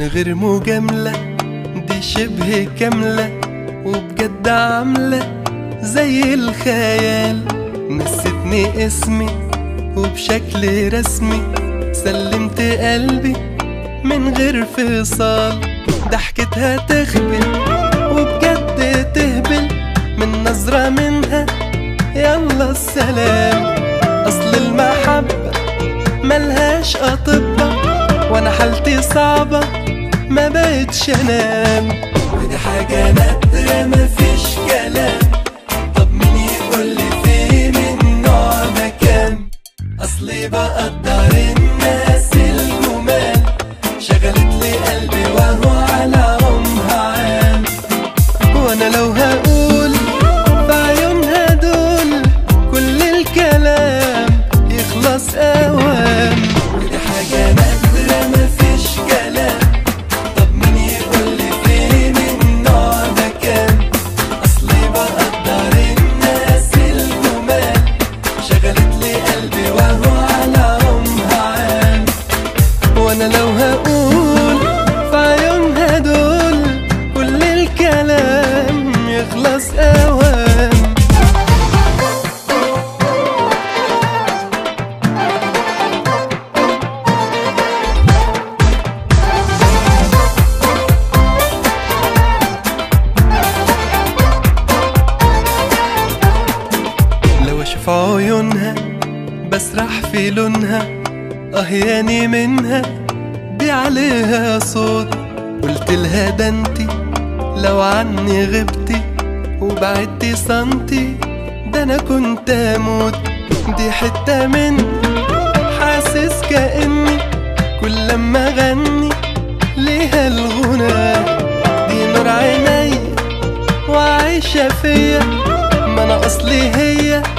غير مجاملة دي شبه كاملة وبجد عاملة زي الخيال نسيتني اسمي وبشكل رسمي سلمت قلبي من غير فصال ضحكتها تخبل وبجد تهبل من نظرة منها يلا السلام أصل المحبة ملهاش أطباء وأنا حالتي صعبة ما بقتش أنام ودي حاجة نادرة مفيش كلام طب مين يقولي فين النوع مكان أصلي بقدر الناس الجمال شغلت لي قلبي وهو على عمها عام وانا لو هقول في عيونها دول كل الكلام يخلص اوام ودي حاجة نادرة مفيش كلام طب مين يقول لي فين النوع ده كان اصلي بقدر الناس الجمال شغلت لي قلبي وهو على عمها عام وانا لو هقول في عيونها دول كل الكلام يخلص اوام لو اشوف عيونها بسرح في لونها اهياني منها دي عليها صوت قلت لها ده انتي لو عني غبتي وبعدتي سنتي ده انا كنت اموت دي حتة مني حاسس كأني كل لما اغني ليها الغنى دي نور عيني وعايشة فيا ما انا اصلي هي